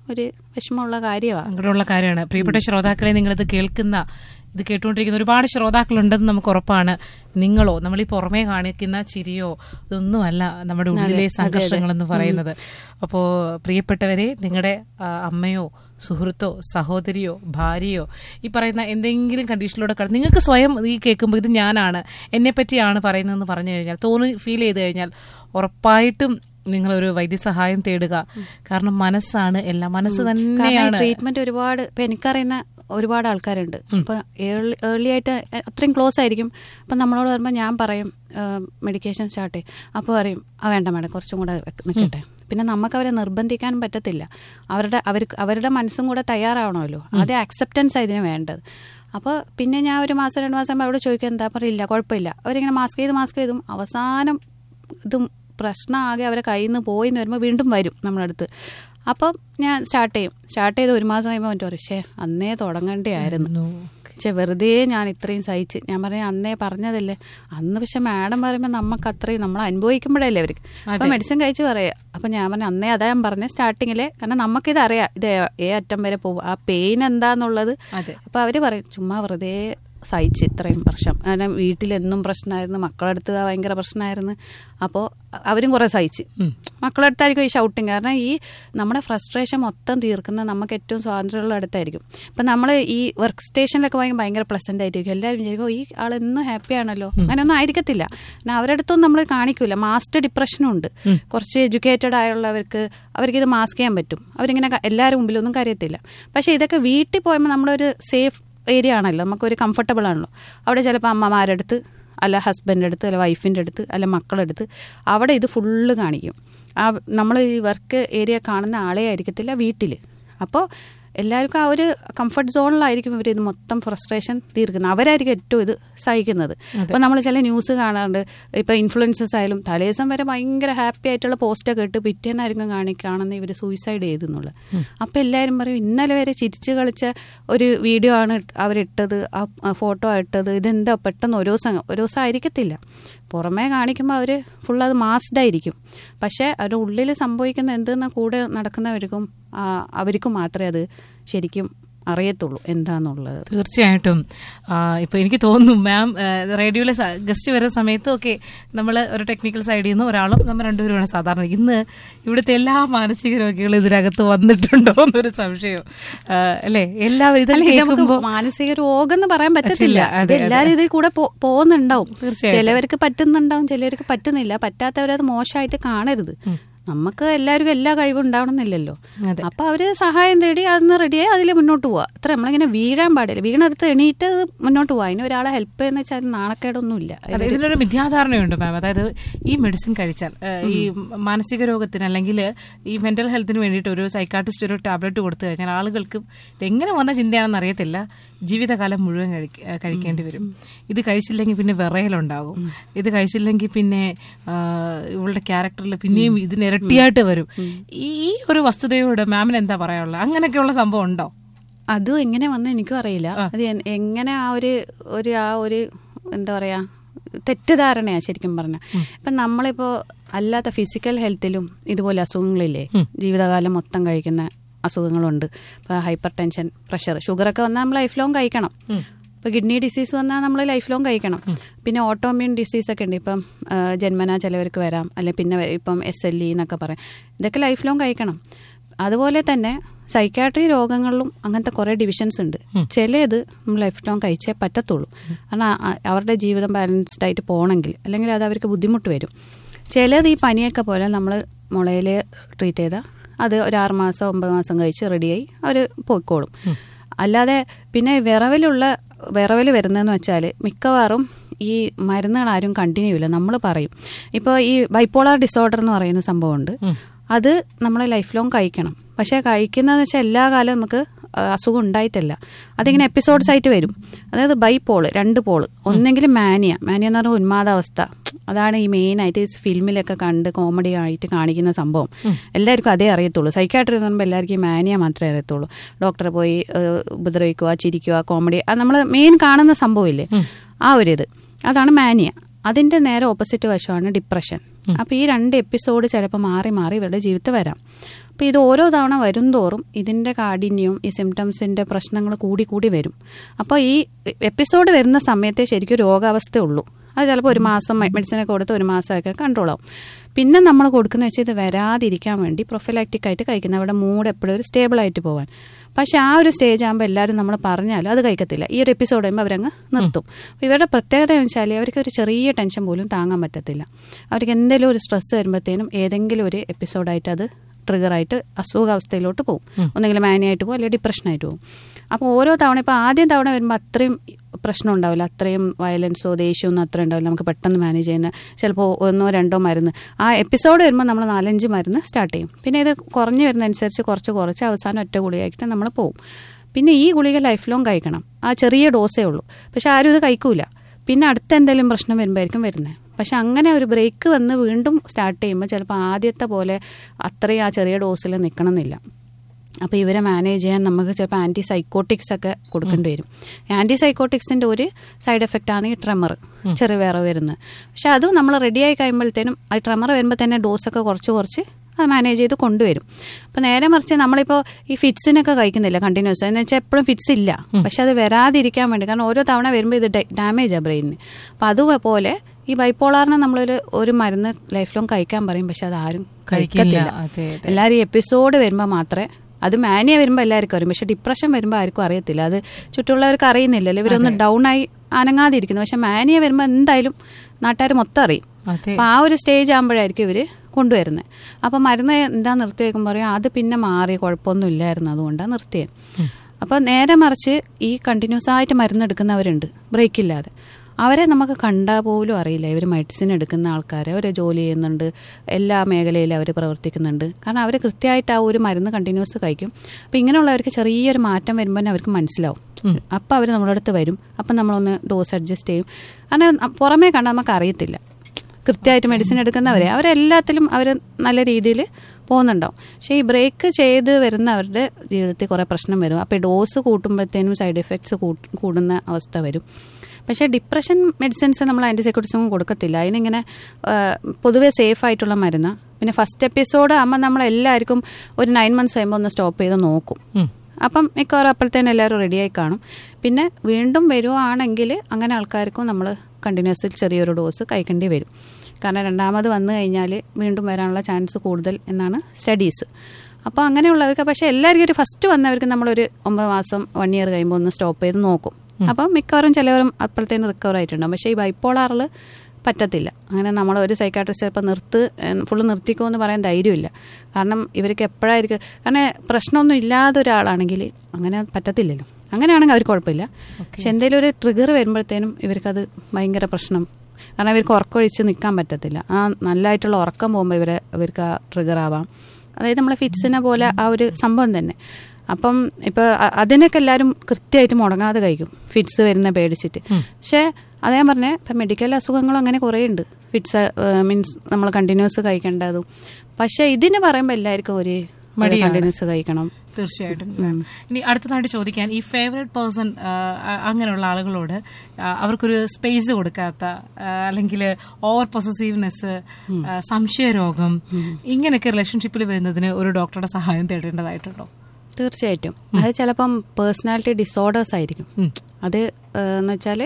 ഒരു വിഷമമുള്ള കാര്യമാണ് സങ്കടമുള്ള കാര്യമാണ് പ്രിയപ്പെട്ട ശ്രോതാക്കളെ നിങ്ങളിത് കേൾക്കുന്ന ഇത് കേട്ടുകൊണ്ടിരിക്കുന്ന ഒരുപാട് ശ്രോതാക്കളുണ്ടെന്ന് നമുക്ക് ഉറപ്പാണ് നിങ്ങളോ നമ്മൾ ഈ പുറമേ കാണിക്കുന്ന ചിരിയോ ഇതൊന്നുമല്ല നമ്മുടെ ഉള്ളിലെ സംഘർഷങ്ങൾ എന്ന് പറയുന്നത് അപ്പോ പ്രിയപ്പെട്ടവരെ നിങ്ങളുടെ ആ, അമ്മയോ സുഹൃത്തോ സഹോദരിയോ ഭാര്യയോ ഈ പറയുന്ന എന്തെങ്കിലും കണ്ടീഷനിലൂടെ കടന്ന് നിങ്ങൾക്ക് സ്വയം ഈ കേൾക്കുമ്പോൾ ഇത് ഞാനാണ് എന്നെ പറ്റിയാണ് പറയുന്നതെന്ന് പറഞ്ഞു കഴിഞ്ഞാൽ തോന്നി ഫീൽ ചെയ്ത് കഴിഞ്ഞാൽ ഉറപ്പായിട്ടും നിങ്ങളൊരു വൈദ്യസഹായം തേടുക കാരണം മനസ്സാണ് എല്ലാം മനസ്സ് തന്നെയാണ് ട്രീറ്റ്മെന്റ് ഒരുപാട് ഇപ്പൊ എനിക്കറിയുന്ന ഒരുപാട് ആൾക്കാരുണ്ട് അപ്പൊ ഏർലി ആയിട്ട് അത്രയും ക്ലോസ് ആയിരിക്കും അപ്പൊ നമ്മളോട് പറയുമ്പോൾ ഞാൻ പറയും മെഡിക്കേഷൻ സ്റ്റാർട്ട് ചെയ്യും അപ്പോൾ പറയും ആ വേണ്ട മേഡം കുറച്ചും കൂടെ വെക്ക് നിൽക്കട്ടെ പിന്നെ നമുക്ക് അവരെ നിർബന്ധിക്കാനും പറ്റത്തില്ല അവരുടെ അവർക്ക് അവരുടെ മനസ്സും കൂടെ തയ്യാറാവണമല്ലോ ആദ്യം അക്സെപ്റ്റൻസ് ഇതിന് വേണ്ടത് അപ്പോൾ പിന്നെ ഞാൻ ഒരു മാസം രണ്ട് മാസം അവിടെ ചോദിക്കുക എന്താ പറയില്ല കുഴപ്പമില്ല അവരിങ്ങനെ മാസ്ക് ചെയ്ത് മാസ്ക് ചെയ്തും അവസാനം ഇതും പ്രശ്നമാകെ അവരെ കയ്യിൽ നിന്ന് പോയി എന്ന് വരുമ്പോൾ വീണ്ടും വരും നമ്മളടുത്ത് അപ്പം ഞാൻ സ്റ്റാർട്ട് ചെയ്യും സ്റ്റാർട്ട് ചെയ്ത് ഒരു മാസം കഴിയുമ്പോൾ മറ്റു പറയും ഷേ അന്നേ തുടങ്ങേണ്ടിയായിരുന്നു പക്ഷെ വെറുതെ ഞാൻ ഇത്രയും സഹിച്ച് ഞാൻ പറഞ്ഞ അന്നേ പറഞ്ഞതല്ലേ അന്ന് പക്ഷെ മാഡം പറയുമ്പോൾ നമുക്ക് അത്രയും നമ്മൾ അനുഭവിക്കുമ്പോഴല്ലേ അവർക്ക് അപ്പൊ മെഡിസിൻ കഴിച്ച് പറയാ അപ്പൊ ഞാൻ പറഞ്ഞു അന്നേ അതാ ഞാൻ പറഞ്ഞ സ്റ്റാർട്ടിങ്ങില് കാരണം നമുക്കിത് അറിയാം ഇത് ഏ- ഏ അറ്റം വരെ പോകും ആ പെയിൻ എന്താന്നുള്ളത് അതെ അപ്പൊ അവര് പറയും ചുമ്മാ വെറുതെ സഹിച്ച് ഇത്രയും വർഷം കാരണം വീട്ടിലെന്നും പ്രശ്നമായിരുന്നു മക്കളടുത്ത് ഭയങ്കര പ്രശ്നമായിരുന്നു അപ്പോൾ അവരും കുറെ സഹിച്ച് മക്കളടുത്തായിരിക്കും ഈ ഷൗട്ടിങ് കാരണം ഈ നമ്മുടെ ഫ്രസ്ട്രേഷൻ മൊത്തം തീർക്കുന്ന നമുക്ക് ഏറ്റവും സ്വാതന്ത്ര്യമുള്ള അടുത്തായിരിക്കും ഇപ്പം നമ്മൾ ഈ വർക്ക് സ്റ്റേഷനിലൊക്കെ ഭയങ്കര ഭയങ്കര പ്ലസന്റ് ആയിരിക്കും എല്ലാവരും വിചാരിക്കും "ഓ, ഈ ആൾ എന്നും ഹാപ്പി ആണല്ലോ അങ്ങനെയൊന്നും ആയിരിക്കത്തില്ല കാരണം അവരുടെ അടുത്തൊന്നും നമ്മൾ കാണിക്കൂല മാസ്റ്റർ ഡിപ്രഷനും ഉണ്ട് കുറച്ച് എഡ്യൂക്കേറ്റഡ് ആയുള്ളവർക്ക് അവർക്ക് ഇത് മാസ്ക് ചെയ്യാൻ പറ്റും അവരിങ്ങനെ ക- എല്ലാവരും മുമ്പിലൊന്നും കരയത്തില്ല പക്ഷേ ഇതൊക്കെ വീട്ടിൽ പോയപ്പോൾ നമ്മളൊരു സേഫ് ഏരിയ ആണല്ലോ നമുക്കൊരു കംഫർട്ടബിൾ ആണല്ലോ അവിടെ ചിലപ്പോൾ അമ്മമാരുടെ അടുത്ത് അല്ല ഹസ്ബൻഡിൻ്റെ അടുത്ത് അല്ല വൈഫിൻ്റെ അടുത്ത് അല്ല മക്കളുടെ അടുത്ത് അവിടെ ഇത് ഫുള്ള് കാണിക്കും ആ നമ്മൾ ഈ വർക്ക് ഏരിയ കാണുന്ന ആളെ ആയിരിക്കത്തില്ല വീട്ടിൽ അപ്പോൾ എല്ലാവർക്കും ആ ഒരു കംഫർട്ട് സോണിലായിരിക്കും ഇവർ ഇത് മൊത്തം ഫ്രസ്ട്രേഷൻ തീർക്കുന്നത് അവരായിരിക്കും ഏറ്റവും ഇത് സഹിക്കുന്നത് അപ്പോൾ നമ്മൾ ചില ന്യൂസ് കാണാറുണ്ട് ഇപ്പോൾ ഇൻഫ്ലുവൻസേഴ്സ് ആയാലും തലേദിവസം വരെ ഭയങ്കര ഹാപ്പി ആയിട്ടുള്ള പോസ്റ്റൊക്കെ ഇട്ട് പിറ്റേന്നായിരിക്കും കാണി കാണുന്ന ഇവർ സൂയിസൈഡ് ചെയ്തെന്നുള്ളത് അപ്പോൾ എല്ലാവരും പറയും ഇന്നലെ വരെ ചിരിച്ചു കളിച്ച ഒരു വീഡിയോ ആണ് അവരിട്ടത് ആ ഫോട്ടോ ഇട്ടത് ഇതെന്താ പെട്ടെന്ന് ഓരോ ദിവസം ഓരോ ദിവസം ആയിരിക്കത്തില്ല പുറമേ കാണിക്കുമ്പോൾ അവർ ഫുൾ അത് മാസ്ഡ് ആയിരിക്കും പക്ഷേ അവരുടെ ഉള്ളിൽ സംഭവിക്കുന്ന എന്തെന്ന് കൂടെ നടക്കുന്നവർക്കും ആ, അവർക്കും മാത്രമേ അത് ശരിക്കും അറിയത്തുള്ളൂ എന്താന്നുള്ളത് തീർച്ചയായിട്ടും ആ, ഇപ്പൊ എനിക്ക് തോന്നുന്നു മാം റേഡിയോയിലെ ഗസ്റ്റ് വരുന്ന സമയത്ത് ഓക്കെ നമ്മൾ ഒരു ടെക്നിക്കൽ സൈഡിൽ നിന്ന് ഒരാളും നമ്മൾ രണ്ടുപേരുമാണ് സാധാരണ ഇന്ന് ഇവിടുത്തെ എല്ലാ മാനസിക രോഗികളും ഇതിനകത്ത് വന്നിട്ടുണ്ടോ എന്നൊരു സംശയം ആ, അല്ലേ എല്ലാവരും ഇതെല്ലാം അല്ലെങ്കിൽ നമുക്ക് കേൾക്കുമ്പോൾ മാനസിക രോഗം എന്ന് പറയാൻ പറ്റത്തില്ല പറ്റില്ല. അതെ, ഇത് എല്ലാവരും ഇതിൽ കൂടെ പോ- പോകുന്നുണ്ടാവും തീർച്ചയായിട്ടും. ചിലവർക്ക് പറ്റുന്നുണ്ടാവും ചിലവർക്ക് പറ്റുന്നില്ല പറ്റാത്തവരത് മോശമായിട്ട് കാണരുത് നമുക്ക് എല്ലാവർക്കും എല്ലാ കഴിവും ഉണ്ടാവണമെന്നില്ലല്ലോ അതെ. അപ്പൊ അവര് സഹായം തേടി അതൊന്ന് റെഡിയായി അതിൽ മുന്നോട്ട് പോവാ അത്ര നമ്മളിങ്ങനെ വീഴാൻ പാടില്ല വീണെടുത്ത് എണീറ്റ് മുന്നോട്ട് പോവാ അതിന് ഒരാളെ ഹെൽപ്പ് ചെയ്യുന്ന വെച്ചാൽ നാണക്കേടൊന്നുമില്ല അതെ ഇതിനൊരു മിഥ്യാധാരണയുണ്ട് മാം അതായത് ഈ മെഡിസിൻ കഴിച്ചാൽ ഏഹ്, ഈ മാനസിക രോഗത്തിന് അല്ലെങ്കിൽ ഈ മെന്റൽ ഹെൽത്തിന് വേണ്ടിയിട്ട് ഒരു സൈക്കാട്രിസ്റ്റ് ഒരു ടാബ്ലറ്റ് കൊടുത്തു കഴിഞ്ഞാൽ ആളുകൾക്ക് ഇതെങ്ങനെ വന്ന ചിന്തയാണെന്ന് അറിയത്തില്ല ജീവിതകാലം മുഴുവൻ കഴിക്ക- ഏഹ്, കഴിക്കേണ്ടി വരും ഇത് കഴിച്ചില്ലെങ്കിൽ പിന്നെ വിറയലുണ്ടാവും ഇത് കഴിച്ചില്ലെങ്കിൽ പിന്നെ ആഹ്, ഇവളുടെ ക്യാരക്ടറിൽ പിന്നെയും ഇതിന് ഇരട്ടിയായിട്ട് വരും ഈ ഈ ഒരു വസ്തുതയോട് മാമിന് എന്താ പറയാനുള്ളത് അങ്ങനെയൊക്കെയുള്ള സംഭവം ഉണ്ടോ അതും എങ്ങനെ വന്ന് എനിക്കും അറിയില്ല അത് എ- എങ്ങനെ ആ ഒരു ഒരു ആ ഒരു എന്താ പറയാ തെറ്റിദ്ധാരണയാ ശരിക്കും പറഞ്ഞ ഇപ്പൊ നമ്മളിപ്പോ അല്ലാത്ത ഫിസിക്കൽ ഹെൽത്തിലും ഇതുപോലെ അസുഖങ്ങളില്ലേ ജീവിതകാലം മൊത്തം കഴിക്കുന്ന അസുഖങ്ങളുണ്ട് ഇപ്പൊ ഹൈപ്പർ ടെൻഷൻ പ്രഷർ ഷുഗറൊക്കെ വന്നാൽ നമ്മൾ ലൈഫ് ലോങ് കഴിക്കണം ഇപ്പൊ കിഡ്നി ഡിസീസ് വന്നാൽ നമ്മൾ ലൈഫ് ലോങ് കഴിക്കണം പിന്നെ ഓട്ടോമ്യൂൺ ഡിസീസ് ഒക്കെ ഉണ്ട് ഇപ്പം ആ, ജന്മന ചിലവർക്ക് വരാം അല്ലെ പിന്നെ വ- ഇപ്പം എസ് എൽ ഇ എന്നൊക്കെ പറയാം ഇതൊക്കെ ലൈഫ് ലോങ് കഴിക്കണം അതുപോലെ തന്നെ സൈക്കാട്രി രോഗങ്ങളിലും അങ്ങനത്തെ കുറേ ഡിവിഷൻസ് ഉണ്ട് ചിലത് നമ്മൾ ലൈഫ് ലോങ് കഴിച്ചേ പറ്റത്തുള്ളൂ കാരണം ആ- അവരുടെ ജീവിതം ബാലൻസ്ഡ് ആയിട്ട് പോകണമെങ്കിൽ അല്ലെങ്കിൽ അത് അവർക്ക് ബുദ്ധിമുട്ട് വരും ചിലത് ഈ പനിയൊക്കെ പോലെ നമ്മൾ മുളയിൽ ട്രീറ്റ് ചെയ്താൽ അത് ഒരു ആറ് മാസം ഒമ്പത് മാസം കഴിച്ച് റെഡിയായി അവർ പോയിക്കോളും അല്ലാതെ പിന്നെ വിറവലുള്ള വിറവൽ വരുന്നതെന്ന് വെച്ചാൽ മിക്കവാറും ഈ മരുന്നുകൾ ആരും കണ്ടിന്യൂ ഇല്ല നമ്മൾ പറയും ഇപ്പോൾ ഈ ബൈപ്പോളാർ ഡിസോർഡർ എന്ന് പറയുന്ന സംഭവമുണ്ട് അത് നമ്മൾ ലൈഫ് ലോങ് കഴിക്കണം പക്ഷേ കഴിക്കുന്നതെന്ന് വെച്ചാൽ എല്ലാ കാലം നമുക്ക് ആ, അസുഖം ഉണ്ടായിട്ടല്ല അതിങ്ങനെ എപ്പിസോഡ്സ് ആയിട്ട് വരും അതായത് ബൈ പോള് രണ്ട് പോള് ഒന്നെങ്കിലും മാനിയ മാനിയ എന്ന് പറഞ്ഞാൽ ഉന്മാദാവസ്ഥ അതാണ് ഈ മെയിൻ ആയിട്ട് ഈ ഫിലിമിലൊക്കെ കണ്ട് കോമഡി ആയിട്ട് കാണിക്കുന്ന സംഭവം എല്ലാവർക്കും അതേ അറിയത്തുള്ളൂ സൈക്കാട്രി എന്ന് പറയുമ്പോൾ എല്ലാവർക്കും ഈ മാനിയ മാത്രമേ അറിയത്തുള്ളൂ ഡോക്ടറെ പോയി ഏഹ്, ഉപദ്രവിക്കുക ചിരിക്കുക കോമഡി അത് നമ്മൾ മെയിൻ കാണുന്ന സംഭവമില്ലേ ആ ഒരു ഇത് അതാണ് മാനിയ അതിന്റെ നേരെ ഓപ്പോസിറ്റ് വശമാണ് ഡിപ്രഷൻ അപ്പൊ ഈ രണ്ട് എപ്പിസോഡ് ചിലപ്പോൾ മാറി മാറി ഇവരുടെ ജീവിതത്തിൽ വരാം അപ്പോൾ ഇത് ഓരോ തവണ വരും തോറും ഇതിൻ്റെ കാഠിന്യവും ഈ സിംറ്റംസിൻ്റെ പ്രശ്നങ്ങൾ കൂടി കൂടി വരും അപ്പോൾ ഈ എപ്പിസോഡ് വരുന്ന സമയത്തെ ശരിക്കും രോഗാവസ്ഥ ഉള്ളൂ അത് ചിലപ്പോൾ ഒരു മാസം മെഡിസിനൊക്കെ കൊടുത്ത് ഒരു മാസമൊക്കെ കൺട്രോൾ ആവും പിന്നെ നമ്മൾ കൊടുക്കുന്ന വെച്ചാൽ ഇത് വരാതിരിക്കാൻ വേണ്ടി പ്രൊഫൈലാക്റ്റിക് ആയിട്ട് കഴിക്കുന്ന അവിടെ മൂഡ് എപ്പോഴും ഒരു സ്റ്റേബിൾ ആയിട്ട് പോകാൻ പക്ഷെ ആ ഒരു സ്റ്റേജ് ആകുമ്പോൾ എല്ലാവരും നമ്മൾ പറഞ്ഞാലും അത് കഴിക്കത്തില്ല ഈ ഒരു എപ്പിസോഡ് കഴിയുമ്പോൾ അവരങ്ങ് നിർത്തും അപ്പോൾ ഇവരുടെ പ്രത്യേകത എന്ന് വെച്ചാൽ അവർക്ക് ഒരു ചെറിയ ടെൻഷൻ പോലും താങ്ങാൻ പറ്റത്തില്ല അവർക്ക് എന്തെങ്കിലും ഒരു സ്ട്രെസ് വരുമ്പോഴത്തേനും ഏതെങ്കിലും ഒരു എപ്പിസോഡായിട്ട് അത് ട്രിഗറായിട്ട് അസുഖാവസ്ഥയിലോട്ട് പോകും ഒന്നെങ്കിലും മാനിയായിട്ട് പോകും അല്ലെങ്കിൽ ഡിപ്രഷനായിട്ട് പോകും അപ്പോൾ ഓരോ തവണ ഇപ്പോൾ ആദ്യം തവണ വരുമ്പോൾ അത്രയും പ്രശ്നം ഉണ്ടാവില്ല അത്രയും വയലൻസോ ദേഷ്യമൊന്നും അത്ര ഉണ്ടാവില്ല നമുക്ക് പെട്ടെന്ന് മാനേജ് ചെയ്യുന്ന ചിലപ്പോൾ ഒന്നോ രണ്ടോ മരുന്ന് ആ എപ്പിസോഡ് വരുമ്പോൾ നമ്മൾ നാലഞ്ച് മരുന്ന് സ്റ്റാർട്ട് ചെയ്യും പിന്നെ ഇത് കുറഞ്ഞു വരുന്നതനുസരിച്ച് കുറച്ച് കുറച്ച് അവസാനം ഒറ്റ ഗുളിയായിട്ട് നമ്മൾ പോകും പിന്നെ ഈ ഗുളിക ലൈഫ് ലോങ് കഴിക്കണം ആ ചെറിയ ഡോസേ ഉള്ളൂ പക്ഷെ ആരും ഇത് കഴിക്കൂല പിന്നെ അടുത്ത എന്തെങ്കിലും പ്രശ്നം വരുമ്പോഴായിരിക്കും വരുന്നത് പക്ഷെ അങ്ങനെ ഒരു ബ്രേക്ക് വന്ന് വീണ്ടും സ്റ്റാർട്ട് ചെയ്യുമ്പോൾ ചിലപ്പോൾ ആദ്യത്തെ പോലെ അത്രയും ആ ചെറിയ ഡോസിൽ നിൽക്കണമെന്നില്ല അപ്പോൾ ഇവരെ മാനേജ് ചെയ്യാൻ നമുക്ക് ചിലപ്പോൾ ആൻറ്റി സൈക്കോട്ടിക്സ് ഒക്കെ കൊടുക്കേണ്ടി വരും ആൻറ്റി സൈക്കോട്ടിക്സിൻ്റെ ഒരു സൈഡ് എഫക്റ്റ് ആണ് ഈ ട്രെമർ ചെറിയ വേറെ വരുന്നത് പക്ഷെ അതും നമ്മൾ റെഡിയായി കഴിയുമ്പോഴത്തേനും ആ ട്രെമർ വരുമ്പോൾ തന്നെ ഡോസൊക്കെ കുറച്ച് കുറച്ച് അത് മാനേജ് ചെയ്ത് കൊണ്ടുവരും അപ്പോൾ നേരെ മറിച്ച് നമ്മളിപ്പോൾ ഈ ഫിറ്റ്സിനൊക്കെ കഴിക്കുന്നില്ല കണ്ടിന്യൂസ് എന്ന് വെച്ചാൽ എപ്പോഴും ഫിറ്റ്സ് ഇല്ല പക്ഷെ അത് വരാതിരിക്കാൻ വേണ്ടി കാരണം ഓരോ തവണ വരുമ്പോൾ ഇത് ഡാമേജാണ് ബ്രെയിനിന് അപ്പോൾ അതുപോലെ ഈ ബൈപ്പോളാറിന് നമ്മളൊരു ഒരു മരുന്ന് ലൈഫ് ലോങ് കഴിക്കാൻ പറയും പക്ഷെ അത് ആരും കഴിക്കത്തില്ല അതെ അതെ എല്ലാവരും ഈ എപ്പിസോഡ് വരുമ്പോൾ മാത്രമേ അത് മാനിയ വരുമ്പോൾ എല്ലാവർക്കും അറിയും പക്ഷെ ഡിപ്രഷൻ വരുമ്പോൾ ആർക്കും അറിയത്തില്ല അത് ചുറ്റുള്ളവർക്ക് അറിയുന്നില്ലല്ലോ ഇവരൊന്ന് ഡൗൺ ആയി അനങ്ങാതിരിക്കുന്നു പക്ഷെ മാനിയ വരുമ്പോൾ എന്തായാലും നാട്ടുകാർ മൊത്തം അറിയും അതെ അപ്പൊ ആ ഒരു സ്റ്റേജ് ആകുമ്പോഴായിരിക്കും ഇവര് കൊണ്ടുവരുന്നത് അപ്പൊ മരുന്ന് എന്താ നിർത്തി വെക്കുമ്പോൾ പറയും അത് പിന്നെ മാറി കുഴപ്പമൊന്നും ഇല്ലായിരുന്നു അതുകൊണ്ടാണ് നിർത്തിയത് അപ്പൊ നേരെ മറിച്ച് ഈ കണ്ടിന്യൂസ് ആയിട്ട് മരുന്ന് എടുക്കുന്നവരുണ്ട് ബ്രേക്ക് ഇല്ലാതെ അവരെ നമുക്ക് കണ്ടാൽ പോലും അറിയില്ല ഇവർ മെഡിസിൻ എടുക്കുന്ന ആൾക്കാർ അവർ ജോലി ചെയ്യുന്നുണ്ട് എല്ലാ മേഖലയിലും അവർ പ്രവർത്തിക്കുന്നുണ്ട് കാരണം അവർ കൃത്യമായിട്ട് ആ ഒരു മരുന്ന് കണ്ടിന്യൂസ് കഴിക്കും അപ്പം ഇങ്ങനെയുള്ളവർക്ക് ചെറിയൊരു മാറ്റം വരുമ്പോൾ തന്നെ അവർക്ക് മനസ്സിലാവും അപ്പം അവർ നമ്മുടെ അടുത്ത് വരും അപ്പം നമ്മളൊന്ന് ഡോസ് അഡ്ജസ്റ്റ് ചെയ്യും കാരണം പുറമേ കണ്ടാൽ നമുക്ക് അറിയത്തില്ല കൃത്യമായിട്ട് മെഡിസിൻ എടുക്കുന്നവരെ അവരെല്ലാത്തിലും അവർ നല്ല രീതിയിൽ പോകുന്നുണ്ടാവും പക്ഷേ ഈ ബ്രേക്ക് ചെയ്ത് വരുന്നവരുടെ ജീവിതത്തിൽ കുറേ പ്രശ്നം വരും അപ്പോൾ ഈ ഡോസ് കൂട്ടുമ്പോഴത്തേനും സൈഡ് എഫക്ട്സ് കൂടുന്ന അവസ്ഥ വരും പക്ഷേ ഡിപ്രഷൻ മെഡിസിൻസ് നമ്മൾ ആൻറ്റിസൈക്കോട്ടിക്സും കൊടുക്കത്തില്ല അതിനിങ്ങനെ ആ, പൊതുവേ സേഫ് ആയിട്ടുള്ള മരുന്ന് പിന്നെ ഫസ്റ്റ് എപ്പിസോഡ് ആകുമ്പോൾ നമ്മൾ എല്ലാവർക്കും ഒരു നയൻ മന്ത്സ് കഴിയുമ്പോൾ ഒന്ന് സ്റ്റോപ്പ് ചെയ്ത് നോക്കും ഉം. അപ്പം മിക്കവാറും അപ്പോഴത്തേനും എല്ലാവരും റെഡിയായി കാണും പിന്നെ വീണ്ടും വരുവാണെങ്കിൽ അങ്ങനെ ആൾക്കാർക്കും നമ്മൾ കണ്ടിന്യൂസിൽ ചെറിയൊരു ഡോസ് കഴിക്കേണ്ടി വരും കാരണം രണ്ടാമത് വന്നു കഴിഞ്ഞാൽ വീണ്ടും വരാനുള്ള ചാൻസ് കൂടുതൽ എന്നാണ് സ്റ്റഡീസ് അപ്പോൾ അങ്ങനെയുള്ളവർക്ക് പക്ഷേ എല്ലാവർക്കും ഒരു ഫസ്റ്റ് വന്നവർക്ക് നമ്മളൊരു ഒമ്പത് മാസം വൺ ഇയർ കഴിയുമ്പോൾ ഒന്ന് സ്റ്റോപ്പ് ചെയ്ത് നോക്കും അപ്പം മിക്കവാറും ചിലവരും അപ്പോഴത്തേനും റിക്കവർ ആയിട്ടുണ്ടാവും പക്ഷേ ഈ ബൈപ്പോളാറിൽ പറ്റത്തില്ല അങ്ങനെ നമ്മൾ ഒരു സൈക്കാട്രിസ്റ്റ് ചിലപ്പോൾ നിർത്ത് ഫുള്ള് നിർത്തിക്കോ എന്ന് പറയാൻ ധൈര്യമില്ല കാരണം ഇവർക്ക് എപ്പോഴായിരിക്കും കാരണം പ്രശ്നമൊന്നും ഇല്ലാതെ ഒരാളാണെങ്കിൽ അങ്ങനെ പറ്റത്തില്ലല്ലോ അങ്ങനെയാണെങ്കിൽ അവർക്ക് കുഴപ്പമില്ല പക്ഷെ എന്തെങ്കിലും ഒരു ട്രിഗർ വരുമ്പോഴത്തേനും ഇവർക്കത് ഭയങ്കര പ്രശ്നം കാരണം ഇവർക്ക് ഉറക്കമൊഴിച്ച് നിൽക്കാൻ പറ്റത്തില്ല ആ നല്ലതായിട്ടുള്ള ഉറക്കം പോകുമ്പോൾ ഇവരെ ഇവർക്ക് ആ ട്രിഗർ ആവാം അതായത് നമ്മളെ ഫിറ്റ്സിനെ പോലെ ആ ഒരു സംഭവം തന്നെ അപ്പം ഇപ്പോൾ അതിനൊക്കെ എല്ലാവരും കൃത്യമായിട്ട് മുടങ്ങാതെ കഴിക്കും ഫിറ്റ്സ് വരുന്ന പേടിച്ചിട്ട് പക്ഷേ അതേ പറഞ്ഞേ ഇപ്പം മെഡിക്കൽ അസുഖങ്ങളും അങ്ങനെ കുറേ ഉണ്ട് ഫിറ്റ്സ് മീൻസ് നമ്മൾ കണ്ടിന്യൂസ് കഴിക്കേണ്ടതും പക്ഷേ ഇതിന് പറയുമ്പോൾ എല്ലാവർക്കും ഒരു മടിയാണ്. കണ്ടിന്യൂസ് കഴിക്കണം തീർച്ചയായിട്ടും ഇനി അടുത്തതായിട്ട് ചോദിക്കാൻ ഈ ഫേവറേറ്റ് പേഴ്സൺ അങ്ങനെയുള്ള ആളുകളോട് ആ, അവർക്കൊരു സ്പേസ് കൊടുക്കാത്ത അല്ലെങ്കിൽ ഓവർ പൊസസീവ്നെസ് സംശയരോഗം ഇങ്ങനെയൊക്കെ റിലേഷൻഷിപ്പിൽ വരുന്നതിന് ഒരു ഡോക്ടറുടെ സഹായം തേടേണ്ടതായിട്ടുണ്ടോ തീർച്ചയായിട്ടും അത് ചിലപ്പം പേഴ്സണാലിറ്റി ഡിസോർഡേഴ്സ് ആയിരിക്കും ഉം. അത് ഏഹ്, എന്ന് വെച്ചാൽ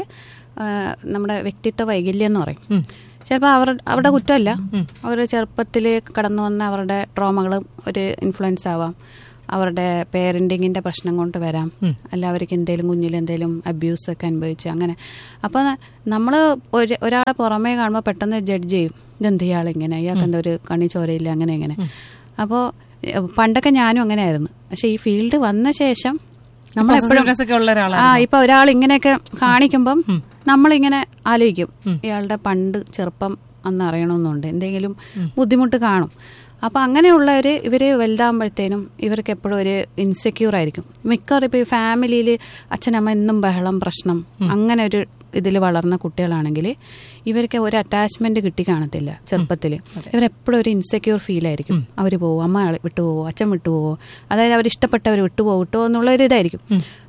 നമ്മുടെ വ്യക്തിത്വ വൈകല്യം എന്ന് പറയും ഉം. ചിലപ്പോൾ അവർ അവരുടെ കുറ്റമല്ല അവർ ചെറുപ്പത്തിൽ കടന്നു വന്ന അവരുടെ ട്രോമകളും ഒരു ഇൻഫ്ലുവൻസ് ആവാം അവരുടെ പേരൻറ്റിങ്ങിൻ്റെ പ്രശ്നം കൊണ്ട് വരാം അല്ല അവർക്ക് എന്തെങ്കിലും കുഞ്ഞിൽ എന്തെങ്കിലും അബ്യൂസ് ഒക്കെ അനുഭവിച്ച് അങ്ങനെ അപ്പോൾ നമ്മൾ ഒരു ഒരാളെ പുറമേ കാണുമ്പോൾ പെട്ടെന്ന് ജഡ്ജ് ചെയ്യും ഇതെന്ത് ഇയാളിങ്ങനെ ഇയാൾക്ക് എന്താ ഒരു കണ്ണി ചോരയില്ല അങ്ങനെ ഇങ്ങനെ അപ്പോൾ പണ്ടൊക്കെ ഞാനും അങ്ങനെയായിരുന്നു പക്ഷെ ഈ ഫീൽഡ് വന്ന ശേഷം നമ്മളെപ്പോഴും Possessiveness ഒക്കെ ഉള്ള ഒരാളാണ് ആ ഇപ്പൊ ഒരാൾ ഇങ്ങനെയൊക്കെ കാണിക്കുമ്പം നമ്മളിങ്ങനെ ആലോചിക്കും ഇയാളുടെ പണ്ട് ചെറുപ്പം അന്ന് അറിയണമെന്നുണ്ട് എന്തെങ്കിലും ബുദ്ധിമുട്ട് കാണും അപ്പൊ അങ്ങനെയുള്ളവര് ഇവര് വലുതാകുമ്പോഴത്തേനും ഇവർക്ക് എപ്പോഴും ഒരു ഇൻസെക്യൂർ ആയിരിക്കും മിക്കവാറും ഇപ്പൊ ഈ ഫാമിലിയിൽ അച്ഛനമ്മ എന്നും ബഹളം പ്രശ്നം അങ്ങനെ ഒരു ഇതിൽ വളർന്ന കുട്ടികളാണെങ്കിൽ ഇവർക്ക് ഒരു അറ്റാച്ച്മെന്റ് കിട്ടി കാണത്തില്ല ചെറുപ്പത്തിൽ ഇവരെപ്പോഴും ഒരു ഇൻസെക്യൂർ ഫീൽ ആയിരിക്കും അവർ പോവോ അമ്മ വിട്ടുപോവോ അച്ഛൻ വിട്ടുപോവോ അതായത് അവർ ഇഷ്ടപ്പെട്ടവർ വിട്ടുപോകട്ടോ എന്നുള്ള ഒരു ഇതായിരിക്കും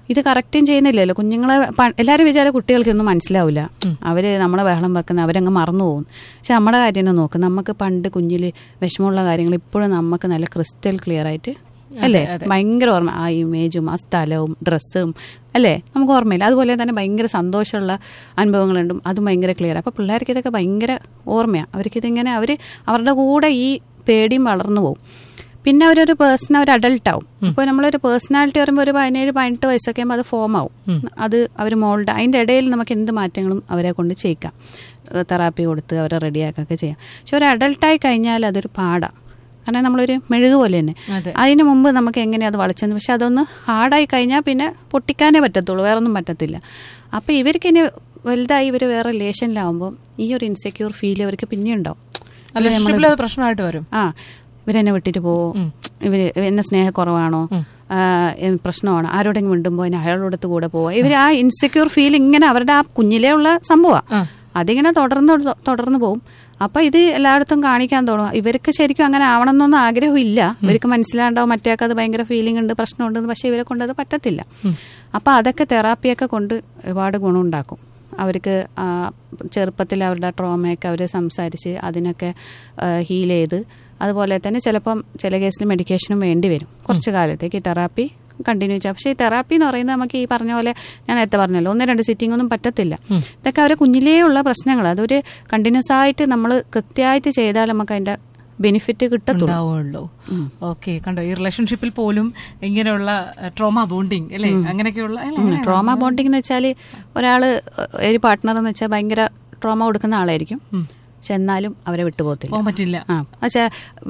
ഇത് കറക്റ്റും ചെയ്യുന്നില്ലല്ലോ കുഞ്ഞുങ്ങളെ പ- എല്ലാവരും വിചാരം കുട്ടികൾക്കൊന്നും മനസ്സിലാവില്ല അവര് നമ്മളെ ബഹളം വെക്കുന്ന അവരങ്ങ് മറന്നു പോകും പക്ഷെ നമ്മുടെ കാര്യം തന്നെ നോക്കും നമുക്ക് പണ്ട് കുഞ്ഞിൽ വിഷമമുള്ള കാര്യങ്ങൾ ഇപ്പോഴും നമുക്ക് നല്ല ക്രിസ്റ്റൽ ക്ലിയർ ആയിട്ട് അല്ലേ ഭയങ്കര ഓർമ്മ ആ ഇമേജും ആ സ്ഥലവും ഡ്രസ്സും അല്ലേ നമുക്ക് ഓർമ്മയില്ല അതുപോലെ തന്നെ ഭയങ്കര സന്തോഷമുള്ള അനുഭവങ്ങളുണ്ടും അതും ഭയങ്കര ക്ലിയർ അപ്പോൾ പിള്ളേർക്ക് ഇതൊക്കെ ഭയങ്കര ഓർമ്മയാണ് അവർക്കിതിങ്ങനെ അവർ അവരുടെ കൂടെ ഈ പേടിയും വളർന്നു പോകും പിന്നെ അവരൊരു പേഴ്സൺ ഒരു അഡൾട്ട് ആവും ഇപ്പോൾ നമ്മളൊരു പേഴ്സണാലിറ്റി പറയുമ്പോൾ ഒരു പതിനേഴ് പതിനെട്ട് വയസ്സൊക്കെ ആകുമ്പോൾ അത് ഫോം ആവും അത് അവർ മോൾഡ് അതിൻ്റെ ഇടയിൽ നമുക്ക് എന്ത് മാറ്റങ്ങളും അവരെ കൊണ്ട് ചെയ്യിക്കാം തെറാപ്പി കൊടുത്ത് അവരെ റെഡിയാക്കൊക്കെ ചെയ്യാം പക്ഷെ ഒരു അഡൾട്ടായി കഴിഞ്ഞാൽ അതൊരു പാടാണ് കാരണം നമ്മളൊരു മെഴുക് പോലെ തന്നെ അതെ. അതിന് മുമ്പ് നമുക്ക് എങ്ങനെയാ അത് വളച്ചെന്ന് പക്ഷെ അതൊന്ന് ഹാർഡായി കഴിഞ്ഞാൽ പിന്നെ പൊട്ടിക്കാനേ പറ്റത്തുള്ളൂ വേറെ ഒന്നും പറ്റത്തില്ല അപ്പോൾ ഇവർക്ക് ഇനി വലുതായി ഇവർ വേറെ റിലേഷനിലാവുമ്പോൾ ഈ ഒരു ഇൻസെക്യൂർ ഫീൽ ഇവർക്ക് പിന്നെ ഉണ്ടാവും റിലേഷൻഷിപ്പിൽ അത് പ്രശ്നമായിട്ട് വരും ആ ഇവരെന്നെ വിട്ടിട്ട് പോവോ ഇവര് എന്നെ സ്നേഹക്കുറവാണോ ആ, എം, പ്രശ്നമാണോ ആരോടെങ്കിലും മിണ്ടുമ്പോൾ ഇനി അയാളോടത്ത് കൂടെ പോവോ ഇവർ ആ ഇൻസെക്യൂർ ഫീൽ ഇങ്ങനെ അവരുടെ ആ കുഞ്ഞിലേ ഉള്ള സംഭവമാണ് അതിങ്ങനെ തുടർന്ന് തുട- തുടർന്ന് പോകും അപ്പൊ ഇത് എല്ലായിടത്തും കാണിക്കാൻ തുടങ്ങും ഇവർക്ക് ശരിക്കും അങ്ങനെ ആവണമെന്നൊന്നും ആഗ്രഹമില്ല ഇവർക്ക് മനസ്സിലാണ്ടാവും മറ്റേക്ക് അത് ഭയങ്കര ഫീലിംഗ് ഉണ്ട് പ്രശ്നമുണ്ടെന്ന് പക്ഷെ ഇവരെ കൊണ്ട് അത് പറ്റത്തില്ല അപ്പൊ അതൊക്കെ തെറാപ്പിയൊക്കെ കൊണ്ട് ഒരുപാട് ഗുണമുണ്ടാക്കും അവർക്ക് ആ, ചെറുപ്പത്തിൽ അവരുടെ ട്രോമയൊക്കെ അവർ സംസാരിച്ച് അതിനൊക്കെ ഹീൽ ചെയ്ത് അതുപോലെ തന്നെ ചിലപ്പം ചില കേസിൽ മെഡിക്കേഷനും വേണ്ടി വരും കുറച്ച് കാലത്തേക്ക് ഈ തെറാപ്പി കണ്ടിന്യൂ ചെയ്യാം പക്ഷേ ഈ തെറാപ്പി എന്ന് പറയുന്നത് നമുക്ക് ഈ പറഞ്ഞ പോലെ ഞാൻ നേരത്തെ പറഞ്ഞല്ലോ ഒന്ന് രണ്ട് സിറ്റിംഗ് ഒന്നും പറ്റത്തില്ല ഇതൊക്കെ അവരെ കുഞ്ഞിലേ ഉള്ള പ്രശ്നങ്ങൾ അതൊരു കണ്ടിന്യൂസ് ആയിട്ട് നമ്മൾ കൃത്യമായിട്ട് ചെയ്താൽ നമുക്ക് അതിന്റെ ബെനിഫിറ്റ് കിട്ടത്തുള്ളൂ ഉണ്ടാവുള്ളൂ ഓക്കെ കണ്ടോ ഈ റിലേഷൻഷിപ്പിൽ പോലും ഇങ്ങനെയുള്ള ട്രോമ ബോണ്ടിങ് അല്ലേ അങ്ങനെയൊക്കെയുള്ള അല്ലേ, അങ്ങനെയാണോ? ട്രോമ ബോണ്ടിങ് എന്ന് വെച്ചാൽ ഒരാള് ഒരു പാർട്ട്ണർ എന്ന് വെച്ചാൽ ഭയങ്കര ട്രോമ കൊടുക്കുന്ന ആളായിരിക്കും പക്ഷെ എന്നാലും അവരെ വിട്ടുപോകത്തില്ല പോകാൻ പറ്റില്ല ആ പക്ഷേ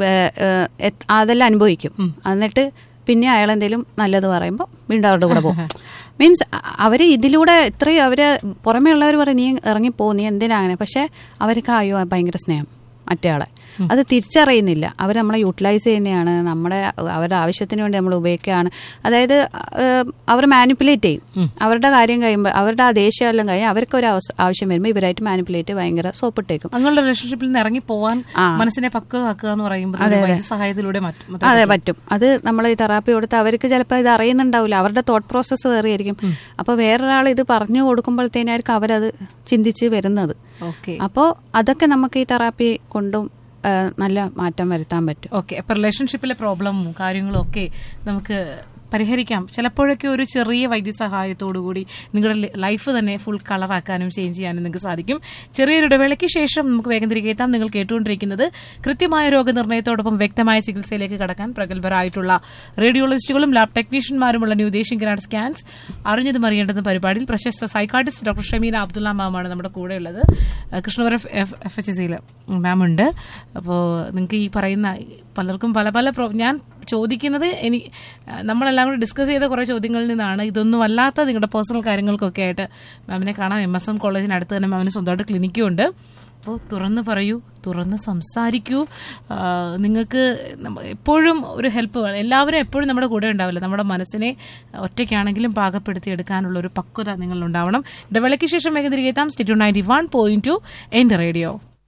അതെല്ലാം അനുഭവിക്കും എന്നിട്ട് പിന്നെ അയാൾ എന്തെങ്കിലും നല്ലത് പറയുമ്പോൾ വീണ്ടും അവരുടെ കൂടെ പോകും മീൻസ് അവര് ഇതിലൂടെ ഇത്രയും അവര് പുറമേ ഉള്ളവർ പറയും നീ ഇറങ്ങിപ്പോ നീ എന്തിനാ അങ്ങനെ പക്ഷെ അവർക്ക് അയ്യോ ഭയങ്കര സ്നേഹം മറ്റേ ആളെ അത് തിരിച്ചറിയുന്നില്ല അവർ നമ്മളെ യൂട്ടിലൈസ് ചെയ്യുന്നതാണ് നമ്മുടെ അവരുടെ ആവശ്യത്തിന് വേണ്ടി നമ്മൾ ഉപയോഗിക്കുകയാണ് അതായത് അവർ മാനിപ്പുലേറ്റ് ചെയ്യും അവരുടെ കാര്യം കഴിയുമ്പോൾ അവരുടെ ആ ദേഷ്യമെല്ലാം കഴിഞ്ഞ് അവർക്ക് ഒരു അവസ- ആവശ്യം വരുമ്പോൾ ഇവരായിട്ട് മാനിപ്പുലേറ്റ് ഭയങ്കര സോപ്പിട്ടേക്കും അങ്ങനെയുള്ള റിലേഷൻഷിപ്പിൽ നിന്ന് ഇറങ്ങി പോവാൻ ആ. മനസ്സിനെ പക്വമാക്കുക എന്ന് പറയുമ്പോൾ ഒരു വൈദ്യസഹായത്തിലൂടെ മറ്റും അതെ പറ്റും അത് നമ്മൾ ഈ തെറാപ്പി കൊടുത്ത് അവർക്ക് ചിലപ്പോൾ ഇത് അറിയുന്നുണ്ടാവില്ല അവരുടെ തോട്ട് പ്രോസസ്സ് വേറെ ആയിരിക്കും അപ്പോൾ വേറൊരാൾ ഇത് പറഞ്ഞു കൊടുക്കുമ്പോഴത്തേനായിരിക്കും അവരത് ചിന്തിച്ച് വരുന്നത് ഓക്കെ അപ്പോൾ അതൊക്കെ നമുക്ക് ഈ തെറാപ്പി കൊണ്ടും ആ, നല്ല മാറ്റം വരുത്താൻ പറ്റും ഓക്കെ അപ്പൊ റിലേഷൻഷിപ്പിലെ പ്രോബ്ലമും കാര്യങ്ങളും ഒക്കെ നമുക്ക് പരിഹരിക്കാം ചിലപ്പോഴൊക്കെ ഒരു ചെറിയ വൈദ്യസഹായത്തോടുകൂടി നിങ്ങളുടെ ലൈഫ് തന്നെ ഫുൾ കളറാക്കാനും ചേഞ്ച് ചെയ്യാനും നിങ്ങൾക്ക് സാധിക്കും ചെറിയൊരു ഇടവേളയ്ക്ക് ശേഷം നമുക്ക് വേഗം തിരികെ എത്താം നിങ്ങൾ കേട്ടുകൊണ്ടിരിക്കുന്നത് കൃത്യമായ രോഗനിർണയത്തോടൊപ്പം വ്യക്തമായ ചികിത്സയിലേക്ക് കടക്കാൻ പ്രഗത്ഭരായിട്ടുള്ള റേഡിയോളജിസ്റ്റുകളും ലാബ് ടെക്നീഷ്യന്മാരുമുള്ള ന്യൂ ദേശീയ ഗ്രാഡ് സ്കാൻസ് അറിഞ്ഞതും അറിയേണ്ടതും പരിപാടിയിൽ പ്രശസ്ത സൈക്കാട്രിസ്റ്റ് ഡോക്ടർ ഷമീന അബ്ദുള്ള മാമാണ് നമ്മുടെ കൂടെയുള്ളത് അഹ് കൃഷ്ണപുരം എഫ് എഫ് എച്ച് സിയിൽ മാം ഉണ്ട് അപ്പോൾ നിങ്ങൾക്ക് ഈ പറയുന്ന പലർക്കും പല പല പ്രോ ഞാൻ ചോദിക്കുന്നത് എനി നമ്മളെല്ലാം കൂടി ഡിസ്കസ് ചെയ്ത കുറേ ചോദ്യങ്ങളിൽ നിന്നാണ് ഇതൊന്നും അല്ലാത്ത നിങ്ങളുടെ പേഴ്സണൽ കാര്യങ്ങൾക്കൊക്കെ ആയിട്ട് മാമിനെ കാണാം എം എസ് എം കോളേജിനടുത്ത് തന്നെ മാമിന് സ്വന്തമായിട്ട് ക്ലിനിക്കും ഉണ്ട് അപ്പോൾ തുറന്ന് പറയൂ തുറന്ന് സംസാരിക്കൂ ആ, നിങ്ങൾക്ക് നമ്മ- എപ്പോഴും ഒരു ഹെൽപ്പ് എല്ലാവരും എപ്പോഴും നമ്മുടെ കൂടെ ഉണ്ടാവില്ല നമ്മുടെ മനസ്സിനെ ഒറ്റയ്ക്കാണെങ്കിലും പാകപ്പെടുത്തി എടുക്കാനുള്ള ഒരു പക്വത നിങ്ങളുണ്ടാവണം ഇടവേളയ്ക്ക് ശേഷം വേഗം തിരികെ എത്താം state ninety one point two എൻ്റെ റേഡിയോ